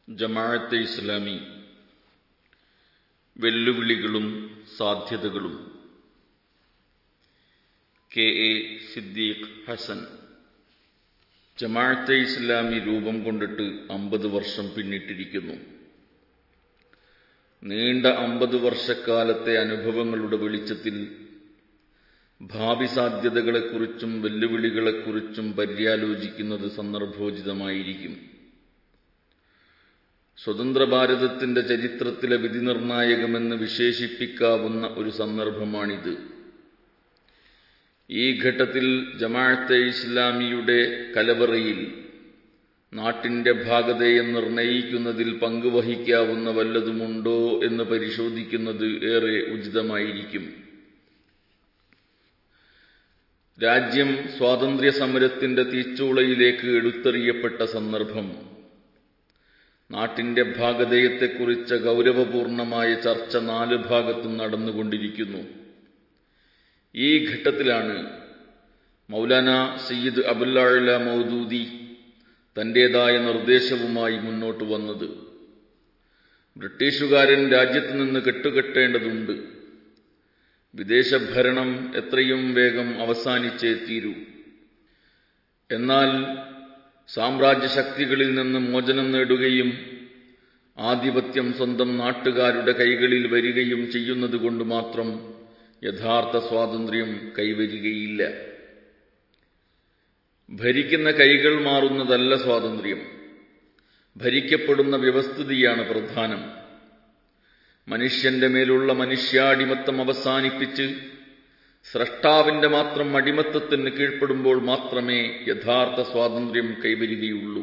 ജമാഅത്തെ ഇസ്ലാമി വെല്ലുവിളികളും സാധ്യതകളും K A Siddique Hasan Jamaat-e Islami രൂപം കൊണ്ടിട്ട് അമ്പത് വർഷം പിന്നിട്ടിരിക്കുന്നു നീണ്ട അമ്പത് വർഷക്കാലത്തെ അനുഭവങ്ങളുടെ വെളിച്ചത്തിൽ ഭാവി സാധ്യതകളെക്കുറിച്ചും വെല്ലുവിളികളെക്കുറിച്ചും പര്യാലോചിക്കുന്നത് സന്ദർഭോചിതമായിരിക്കും സ്വതന്ത്ര ഭാരതത്തിന്റെ ചരിത്രത്തിലെ വിധിനിർണായകമെന്ന് വിശേഷിപ്പിക്കാവുന്ന ഒരു സന്ദർഭമാണിത് ഈ ഘട്ടത്തിൽ ജമാഅത്തെ ഇസ്ലാമിയുടെ കലവറയിൽ നാട്ടിന്റെ ഭാഗതയെ നിർണയിക്കുന്നതിൽ പങ്കുവഹിക്കാവുന്ന വല്ലതുമുണ്ടോ എന്ന് പരിശോധിക്കുന്നത് ഏറെ ഉചിതമായിരിക്കും രാജ്യം സ്വാതന്ത്ര്യ സമരത്തിന്റെ തീച്ചൂളയിലേക്ക് എടുത്തെറിയപ്പെട്ട സന്ദർഭം നാട്ടിന്റെ ഭാഗതയത്തെക്കുറിച്ച ഗൗരവപൂർണമായ ചർച്ച നാല് ഭാഗത്തും നടന്നുകൊണ്ടിരിക്കുന്നു ഈ ഘട്ടത്തിലാണ് മൗലാന സയ്യിദ് അബുല്ല മൗദൂദി തന്റേതായ നിർദ്ദേശവുമായി മുന്നോട്ട് വന്നത് ബ്രിട്ടീഷുകാരൻ രാജ്യത്ത് നിന്ന് കെട്ടുകെട്ടേണ്ടതുണ്ട് വിദേശഭരണം എത്രയും വേഗം അവസാനിച്ചേ തീരൂ എന്നാൽ സാമ്രാജ്യശക്തികളിൽ നിന്ന് മോചനം നേടുകയും ആധിപത്യം സ്വന്തം നാട്ടുകാരുടെ കൈകളിൽ വരികയും ചെയ്യുന്നതുകൊണ്ട് മാത്രം യഥാർത്ഥ സ്വാതന്ത്ര്യം കൈവരികയില്ല ഭരിക്കുന്ന കൈകൾ മാറുന്നതല്ല സ്വാതന്ത്ര്യം ഭരിക്കപ്പെടുന്ന വ്യവസ്ഥിതിയാണ് പ്രധാനം മനുഷ്യന്റെ മേലുള്ള മനുഷ്യാടിമത്തം അവസാനിപ്പിച്ച് സ്രഷ്ടാവിന്റെ മാത്രം അടിമത്തത്തിന് കീഴ്പ്പെടുമ്പോൾ മാത്രമേ യഥാർത്ഥ സ്വാതന്ത്ര്യം കൈവരികയുള്ളൂ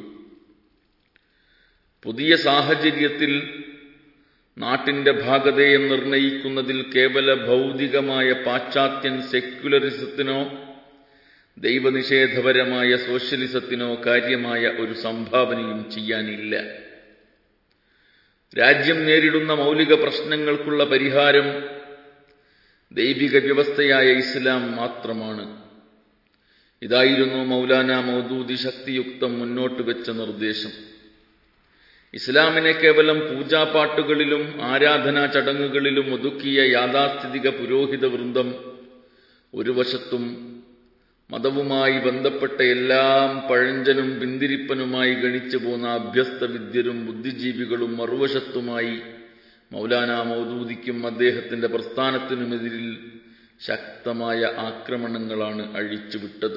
പുതിയ സാഹചര്യത്തിൽ നാട്ടിന്റെ ഭാഗതയെ നിർണയിക്കുന്നതിൽ കേവല ഭൗതികമായ പാശ്ചാത്യൻ സെക്യുലറിസത്തിനോ ദൈവനിഷേധപരമായ സോഷ്യലിസത്തിനോ കാര്യമായ ഒരു സംഭാവനയും ചെയ്യാനില്ല രാജ്യം നേരിടുന്ന മൗലിക പ്രശ്നങ്ങൾക്കുള്ള പരിഹാരം ദൈവിക വ്യവസ്ഥയായ ഇസ്ലാം മാത്രമാണ് ഇതായിരുന്നു മൗലാന മൗദൂദി ശക്തിയുക്തം മുന്നോട്ട് വെച്ച നിർദ്ദേശം ഇസ്ലാമിനെ കേവലം പൂജാപാട്ടുകളിലും ആരാധനാ ചടങ്ങുകളിലും ഒതുക്കിയ യാഥാസ്ഥിതിക പുരോഹിത വൃന്ദം ഒരു വശത്തും മതവുമായി ബന്ധപ്പെട്ട എല്ലാം പഴഞ്ചനും പിന്തിരിപ്പനുമായി ഗണിച്ചു പോന്ന അഭ്യസ്ത വിദ്യരും ബുദ്ധിജീവികളും മറുവശത്തുമായി മൗലാന മൗദൂദിക്കും അദ്ദേഹത്തിന്റെ പ്രസ്ഥാനത്തിനുമെതിരിൽ ശക്തമായ ആക്രമണങ്ങളാണ് അഴിച്ചുവിട്ടത്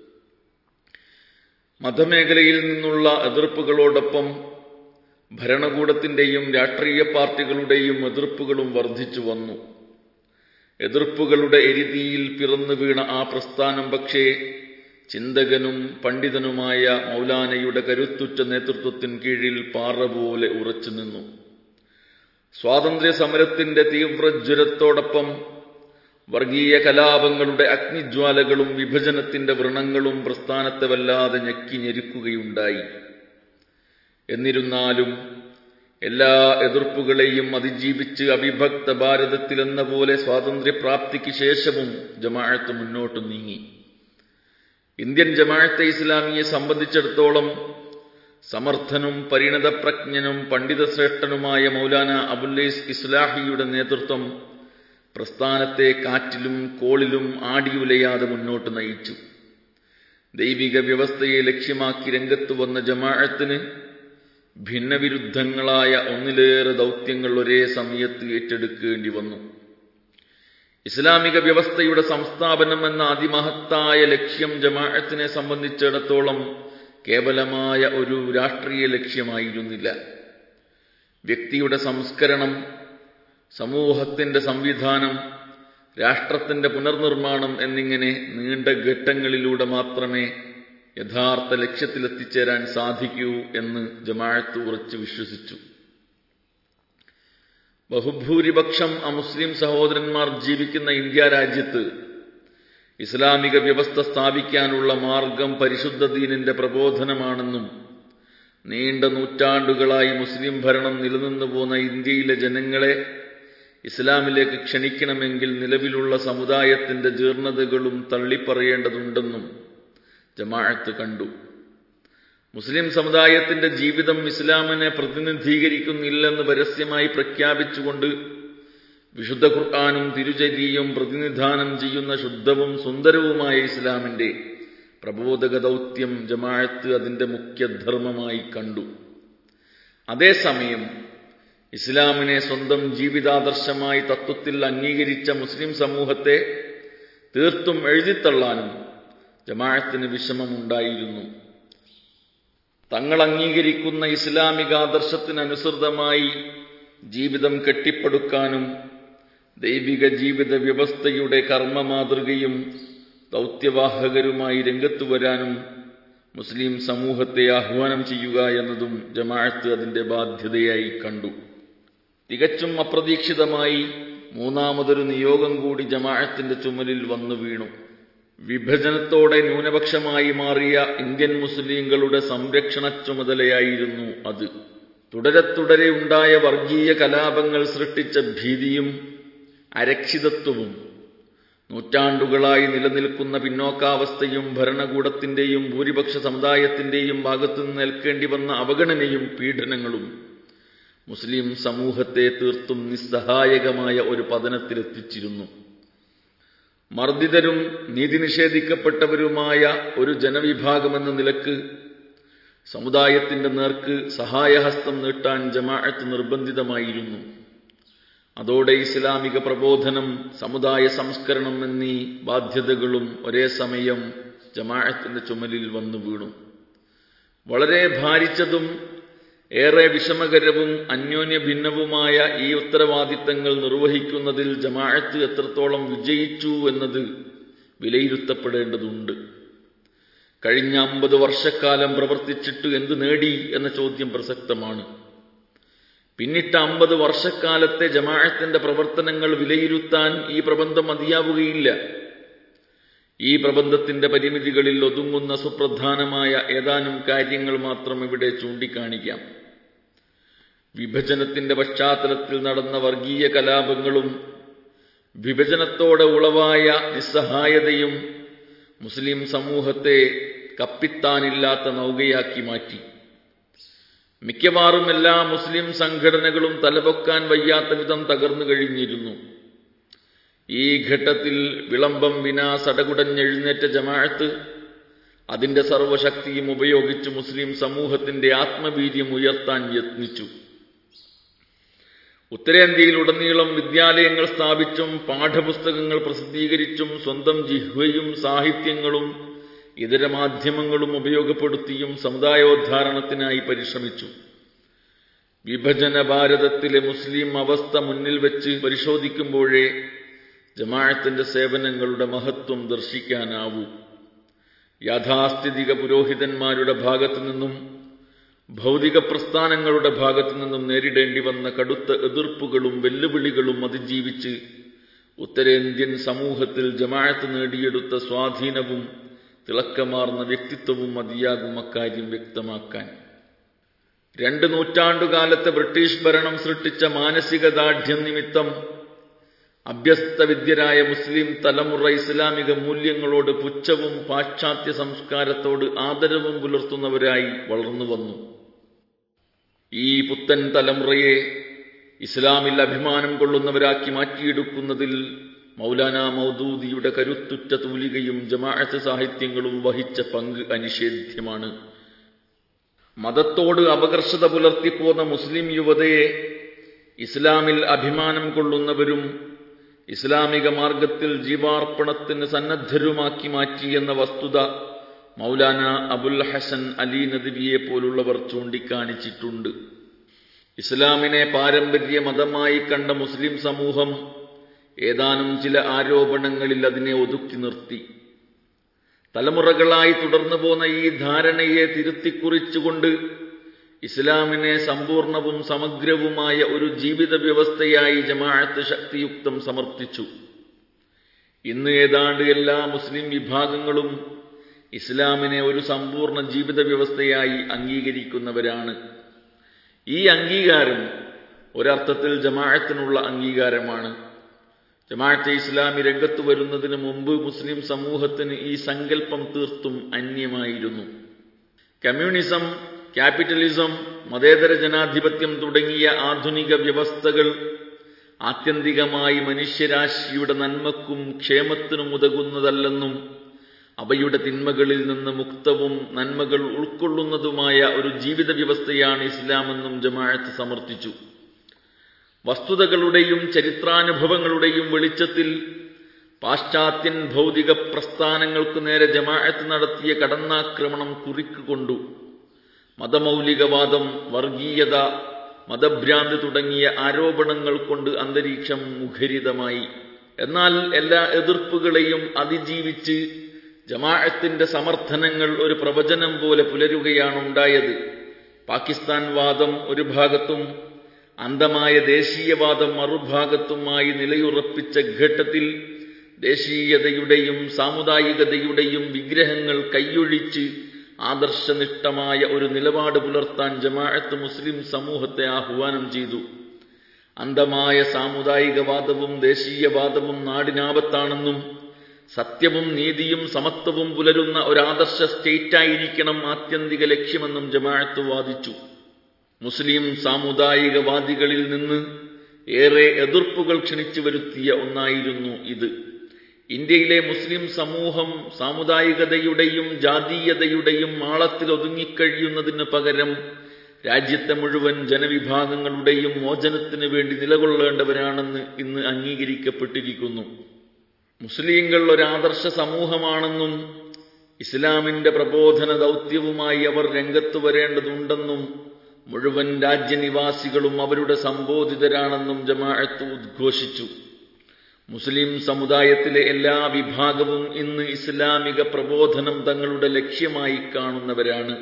മതമേഖലയിൽ നിന്നുള്ള എതിർപ്പുകളോടൊപ്പം ഭരണകൂടത്തിന്റെയും രാഷ്ട്രീയ പാർട്ടികളുടെയും എതിർപ്പുകളും വർദ്ധിച്ചു വന്നു എതിർപ്പുകളുടെ എരിതിയിൽ പിറന്നു വീണ ആ പ്രസ്ഥാനം പക്ഷേ ചിന്തകനും പണ്ഡിതനുമായ മൗലാനയുടെ കരുത്തുറ്റ നേതൃത്വത്തിന് കീഴിൽ പാറ പോലെ ഉറച്ചു നിന്നു സ്വാതന്ത്ര്യ സമരത്തിന്റെ തീവ്രജ്വരത്തോടൊപ്പം വർഗീയ കലാപങ്ങളുടെ അഗ്നിജ്വാലകളും വിഭജനത്തിന്റെ വ്രണങ്ങളും പ്രസ്ഥാനത്തെ വല്ലാതെ ഞെക്കി ഞെരുക്കുകയുണ്ടായി എന്നിരുന്നാലും എല്ലാ എതിർപ്പുകളെയും അതിജീവിച്ച് അവിഭക്ത ഭാരതത്തിലെന്ന പോലെ സ്വാതന്ത്ര്യപ്രാപ്തിക്ക് ശേഷവും ജമാഅത്ത് മുന്നോട്ട് നീങ്ങി ഇന്ത്യൻ ജമാഅത്തെ ഇസ്ലാമിയെ സംബന്ധിച്ചിടത്തോളം സമർത്ഥനും പരിണതപ്രജ്ഞനും പണ്ഡിതശ്രേഷ്ഠനുമായ മൗലാന അബുല്ലൈസ് ഇസ്ലാഹിയുടെ നേതൃത്വം പ്രസ്ഥാനത്തെ കാറ്റിലും കോളിലും ആടിയുലയാതെ മുന്നോട്ട് നയിച്ചു ദൈവിക വ്യവസ്ഥയെ ലക്ഷ്യമാക്കി രംഗത്ത് വന്ന ജമാഅത്തിന് ഭിന്നവിരുദ്ധങ്ങളായ ഒന്നിലേറെ ദൗത്യങ്ങൾ ഒരേ സമയത്ത് ഏറ്റെടുക്കേണ്ടി വന്നു ഇസ്ലാമിക വ്യവസ്ഥയുടെ സംസ്ഥാപനം എന്ന അതിമഹത്തായ ലക്ഷ്യം ജമാഅത്തിനെ സംബന്ധിച്ചിടത്തോളം കേവലമായ ഒരു രാഷ്ട്രീയ ലക്ഷ്യമായിരുന്നില്ല വ്യക്തിയുടെ സംസ്കരണം സമൂഹത്തിന്റെ സംവിധാനം രാഷ്ട്രത്തിന്റെ പുനർനിർമ്മാണം എന്നിങ്ങനെ നീണ്ട ഘട്ടങ്ങളിലൂടെ മാത്രമേ യഥാർത്ഥ ലക്ഷ്യത്തിലെത്തിച്ചേരാൻ സാധിക്കൂ എന്ന് ജമാഅത്ത് ഉറച്ചു വിശ്വസിച്ചു ബഹുഭൂരിപക്ഷം അമുസ്ലിം സഹോദരന്മാർ ജീവിക്കുന്ന ഇന്ത്യ രാജ്യത്ത് ഇസ്ലാമിക വ്യവസ്ഥ സ്ഥാപിക്കാനുള്ള മാർഗം പരിശുദ്ധ ദീനിന്റെ പ്രബോധനമാണെന്നും നീണ്ട നൂറ്റാണ്ടുകളായി മുസ്ലിം ഭരണം നിലനിന്നു പോന്ന ഇന്ത്യയിലെ ജനങ്ങളെ ഇസ്ലാമിലേക്ക് ക്ഷണിക്കണമെങ്കിൽ നിലവിലുള്ള സമുദായത്തിന്റെ ജീർണതകളും തള്ളിപ്പറയേണ്ടതുണ്ടെന്നും ജമാഅത്ത് കണ്ടു മുസ്ലിം സമുദായത്തിന്റെ ജീവിതം ഇസ്ലാമിനെ പ്രതിനിധീകരിക്കുന്നില്ലെന്ന് പരസ്യമായി പ്രഖ്യാപിച്ചുകൊണ്ട് വിശുദ്ധ ഖുർആാനും തിരുചര്യയും പ്രതിനിധാനം ചെയ്യുന്ന ശുദ്ധവും സുന്ദരവുമായ ഇസ്ലാമിന്റെ പ്രബോധക ദൗത്യം ജമാഅത്ത് അതിന്റെ മുഖ്യധർമ്മമായി കണ്ടു അതേസമയം ഇസ്ലാമിനെ സ്വന്തം ജീവിതാദർശമായി തത്വത്തിൽ അംഗീകരിച്ച മുസ്ലിം സമൂഹത്തെ തീർത്തും എഴുതിത്തള്ളാനും ജമാഅത്തിന് വിഷമമുണ്ടായിരുന്നു തങ്ങൾ അംഗീകരിക്കുന്ന ഇസ്ലാമികാദർശത്തിനനുസൃതമായി ജീവിതം കെട്ടിപ്പടുക്കാനും ദൈവിക ജീവിത വ്യവസ്ഥയുടെ കർമ്മ മാതൃകയും ദൗത്യവാഹകരുമായി രംഗത്തു വരാനും മുസ്ലിം സമൂഹത്തെ ആഹ്വാനം ചെയ്യുക എന്നതും ജമാഅത്ത് അതിന്റെ ബാധ്യതയായി കണ്ടു തികച്ചും അപ്രതീക്ഷിതമായി മൂന്നാമതൊരു നിയോഗം കൂടി ജമാഅത്തിന്റെ ചുമലിൽ വന്നു വീണു വിഭജനത്തോടെ ന്യൂനപക്ഷമായി മാറിയ ഇന്ത്യൻ മുസ്ലിങ്ങളുടെ സംരക്ഷണ ചുമതലയായിരുന്നു അത് തുടരെ തുടരെ ഉണ്ടായ വർഗീയ കലാപങ്ങൾ സൃഷ്ടിച്ച ഭീതിയും അരക്ഷിതത്വവും നൂറ്റാണ്ടുകളായി നിലനിൽക്കുന്ന പിന്നോക്കാവസ്ഥയും ഭരണകൂടത്തിന്റെയും ഭൂരിപക്ഷ സമുദായത്തിന്റെയും ഭാഗത്തുനിന്ന് നിൽക്കേണ്ടി വന്ന അവഗണനയും പീഡനങ്ങളും മുസ്ലിം സമൂഹത്തെ തീർത്തും നിസ്സഹായകമായ ഒരു പതനത്തിലെത്തിച്ചിരുന്നു മർദ്ദിതരും നീതി നിഷേധിക്കപ്പെട്ടവരുമായ ഒരു ജനവിഭാഗമെന്ന നിലക്ക് സമുദായത്തിന്റെ നേർക്ക് സഹായഹസ്തം നീട്ടാൻ ജമാഅത്ത് നിർബന്ധിതമായിരുന്നു അതോടെ ഇസ്ലാമിക പ്രബോധനം സമുദായ സംസ്കരണം എന്നീ ബാധ്യതകളും ഒരേ സമയം ജമാഅത്തിന്റെ ചുമലിൽ വന്നു വീണു വളരെ ഭാരിച്ചതും ഏറെ വിഷമകരവും അന്യോന്യ ഭിന്നവുമായ ഈ ഉത്തരവാദിത്തങ്ങൾ നിർവഹിക്കുന്നതിൽ ജമാഅത്ത് എത്രത്തോളം വിജയിച്ചു എന്നത് വിലയിരുത്തപ്പെടേണ്ടതുണ്ട് കഴിഞ്ഞ അമ്പത് വർഷക്കാലം പ്രവർത്തിച്ചിട്ട് എന്ത് നേടി എന്ന ചോദ്യം പ്രസക്തമാണ് പിന്നിട്ട അമ്പത് വർഷക്കാലത്തെ ജമാഅത്തിന്റെ പ്രവർത്തനങ്ങൾ വിലയിരുത്താൻ ഈ പ്രബന്ധം മതിയാവുകയില്ല ഈ പ്രബന്ധത്തിന്റെ പരിമിതികളിൽ ഒതുങ്ങുന്ന സുപ്രധാനമായ ഏതാനും കാര്യങ്ങൾ മാത്രം ഇവിടെ ചൂണ്ടിക്കാണിക്കാം വിഭജനത്തിന്റെ പശ്ചാത്തലത്തിൽ നടന്ന വർഗീയ കലാപങ്ങളും വിഭജനത്തോടെ ഉളവായ നിസ്സഹായതയും മുസ്ലിം സമൂഹത്തെ കപ്പിത്താനില്ലാത്ത നൗകയാക്കി മാറ്റി മിക്കവാറും എല്ലാ മുസ്ലിം സംഘടനകളും തലപൊക്കാൻ വയ്യാത്ത വിധം തകർന്നു കഴിഞ്ഞിരുന്നു ഈ ഘട്ടത്തിൽ വിളംബം വിനാ സടകുടഞ്ഞെഴുന്നേറ്റ ജമാഅത്ത് അതിന്റെ സർവശക്തിയും ഉപയോഗിച്ച് മുസ്ലിം സമൂഹത്തിന്റെ ആത്മവീര്യം ഉയർത്താൻ യത്നിച്ചു ഉത്തരേന്ത്യയിലുടനീളം വിദ്യാലയങ്ങൾ സ്ഥാപിച്ചും പാഠപുസ്തകങ്ങൾ പ്രസിദ്ധീകരിച്ചും സ്വന്തം ജിഹ്വയും സാഹിത്യങ്ങളും ഇതര മാധ്യമങ്ങളും ഉപയോഗപ്പെടുത്തിയും സമുദായോദ്ധാരണത്തിനായി പരിശ്രമിച്ചു വിഭജന ഭാരതത്തിലെ മുസ്ലിം അവസ്ഥ മുന്നിൽ വെച്ച് പരിശോധിക്കുമ്പോഴേ ജമാഅത്തിന്റെ സേവനങ്ങളുടെ മഹത്വം ദർശിക്കാനാവൂ യാഥാസ്ഥിതിക പുരോഹിതന്മാരുടെ ഭാഗത്തു നിന്നും ഭൗതിക പ്രസ്ഥാനങ്ങളുടെ ഭാഗത്തു നിന്നും നേരിടേണ്ടി വന്ന കടുത്ത എതിർപ്പുകളും വെല്ലുവിളികളും അതിജീവിച്ച് ഉത്തരേന്ത്യൻ സമൂഹത്തിൽ ജമാഅത്ത് നേടിയെടുത്ത സ്വാധീനവും തിളക്കമാർന്ന വ്യക്തിത്വവും മതിയാകും അക്കാര്യം വ്യക്തമാക്കാൻ രണ്ട് നൂറ്റാണ്ടുകാലത്തെ ബ്രിട്ടീഷ് ഭരണം സൃഷ്ടിച്ച മാനസിക ദാർഢ്യം നിമിത്തം അഭ്യസ്തവിദ്യരായ മുസ്ലിം തലമുറ ഇസ്ലാമിക മൂല്യങ്ങളോട് പുച്ഛവും പാശ്ചാത്യ സംസ്കാരത്തോട് ആദരവും പുലർത്തുന്നവരായി വളർന്നു വന്നു ഈ പുത്തൻ തലമുറയെ ഇസ്ലാമിൽ അഭിമാനം കൊള്ളുന്നവരാക്കി മാറ്റിയെടുക്കുന്നതിൽ മൗലാന മൗദൂദിയുടെ കരുത്തുറ്റ തൂലികയും ജമാഅത്ത് സാഹിത്യങ്ങളും വഹിച്ച പങ്ക് അനിഷേധ്യമാണ് മതത്തോട് അപകർഷത പുലർത്തിപ്പോന്ന മുസ്ലിം യുവതയെ ഇസ്ലാമിൽ അഭിമാനം കൊള്ളുന്നവരും ഇസ്ലാമിക മാർഗത്തിൽ ജീവാർപ്പണത്തിന് സന്നദ്ധരുമാക്കി മാറ്റിയെന്ന വസ്തുത മൗലാന അബുൽ ഹസൻ അലി നദ്വിയെ പോലുള്ളവർ ചൂണ്ടിക്കാണിച്ചിട്ടുണ്ട് ഇസ്ലാമിനെ പാരമ്പര്യ മതമായി കണ്ട മുസ്ലിം സമൂഹം ഏതാനും ചില ആരോപണങ്ങളിൽ അതിനെ ഒതുക്കി നിർത്തി തലമുറകളായി തുടർന്നു പോന്ന ഈ ധാരണയെ തിരുത്തിക്കുറിച്ചുകൊണ്ട് ഇസ്ലാമിനെ സമ്പൂർണവും സമഗ്രവുമായ ഒരു ജീവിത വ്യവസ്ഥയായി ജമാഅത്ത് ശക്തിയുക്തം സമർത്ഥിച്ചു ഇന്ന് ഏതാണ്ട് എല്ലാ മുസ്ലിം വിഭാഗങ്ങളും ഇസ്ലാമിനെ ഒരു സമ്പൂർണ്ണ ജീവിത വ്യവസ്ഥയായി അംഗീകരിക്കുന്നവരാണ് ഈ അംഗീകാരം ഒരർത്ഥത്തിൽ ജമാഅത്തിനുള്ള അംഗീകാരമാണ് ജമാഅത്തെ ഇസ്ലാമി രംഗത്ത് വരുന്നതിന് മുമ്പ് മുസ്ലിം സമൂഹത്തിന് ഈ സങ്കല്പം തീർത്തും അന്യമായിരുന്നു കമ്മ്യൂണിസം ക്യാപിറ്റലിസം മതേതര ജനാധിപത്യം തുടങ്ങിയ ആധുനിക വ്യവസ്ഥകൾ ആത്യന്തികമായി മനുഷ്യരാശിയുടെ നന്മക്കും ക്ഷേമത്തിനും ഉതകുന്നതല്ലെന്നും അവയുടെ തിന്മകളിൽ നിന്ന് മുക്തവും നന്മകൾ ഉൾക്കൊള്ളുന്നതുമായ ഒരു ജീവിത വ്യവസ്ഥയാണ് ഇസ്ലാമെന്നും ജമാഅത്ത് സമർത്ഥിച്ചു വസ്തുതകളുടെയും ചരിത്രാനുഭവങ്ങളുടെയും വെളിച്ചത്തിൽ പാശ്ചാത്യൻ ഭൗതിക പ്രസ്ഥാനങ്ങൾക്കു നേരെ ജമാഅത്ത് നടത്തിയ കടന്നാക്രമണം കുറിക്കുകൊണ്ടു മതമൗലികവാദം വർഗീയത മതഭ്രാന്തി തുടങ്ങിയ ആരോപണങ്ങൾ കൊണ്ട് അന്തരീക്ഷം മുഖരിതമായി എന്നാൽ എല്ലാ എതിർപ്പുകളെയും അതിജീവിച്ച് ജമാഅത്തിന്റെ സമർത്ഥനങ്ങൾ ഒരു പ്രവചനം പോലെ പുലരുകയാണുണ്ടായത് പാകിസ്ഥാൻ വാദം ഒരു ഭാഗത്തും അന്ധമായ ദേശീയവാദം മറുഭാഗത്തുമായി നിലയുറപ്പിച്ച ഘട്ടത്തിൽ ദേശീയതയുടെയും സാമുദായികതയുടെയും വിഗ്രഹങ്ങൾ കൈയൊഴിച്ച് ആദർശനിഷ്ഠമായ ഒരു നിലപാട് പുലർത്താൻ ജമാഅത്ത് മുസ്ലിം സമൂഹത്തെ ആഹ്വാനം ചെയ്തു അന്ധമായ സാമുദായികവാദവും ദേശീയവാദവും നാടിനാപത്താണെന്നും സത്യവും നീതിയും സമത്വവും പുലരുന്ന ഒരാദർശ സ്റ്റേറ്റായിരിക്കണം ആത്യന്തിക ലക്ഷ്യമെന്നും ജമാഅത്ത് വാദിച്ചു മുസ്ലിം സാമുദായികവാദികളിൽ നിന്ന് ഏറെ എതിർപ്പുകൾ ക്ഷണിച്ചു വരുത്തിയ ഒന്നായിരുന്നു ഇത് ഇന്ത്യയിലെ മുസ്ലിം സമൂഹം സാമുദായികതയുടെയും ജാതീയതയുടെയും മാളത്തിൽ ഒതുങ്ങിക്കഴിയുന്നതിന് പകരം രാജ്യത്തെ മുഴുവൻ ജനവിഭാഗങ്ങളുടെയും മോചനത്തിന് വേണ്ടി നിലകൊള്ളേണ്ടവരാണെന്ന് ഇന്ന് അംഗീകരിക്കപ്പെട്ടിരിക്കുന്നു മുസ്ലിങ്ങൾ ഒരാദർശ സമൂഹമാണെന്നും ഇസ്ലാമിന്റെ പ്രബോധന ദൗത്യവുമായി അവർ രംഗത്തു വരേണ്ടതുണ്ടെന്നും മുഴുവൻ രാജ്യനിവാസികളും അവരുടെ സംബോധിതരാണെന്നും ജമാഅത്ത് ഉദ്ഘോഷിച്ചു മുസ്ലിം സമുദായത്തിലെ എല്ലാ വിഭാഗവും ഇന്ന് ഇസ്ലാമിക പ്രബോധനം തങ്ങളുടെ ലക്ഷ്യമായി കാണുന്നവരാണ്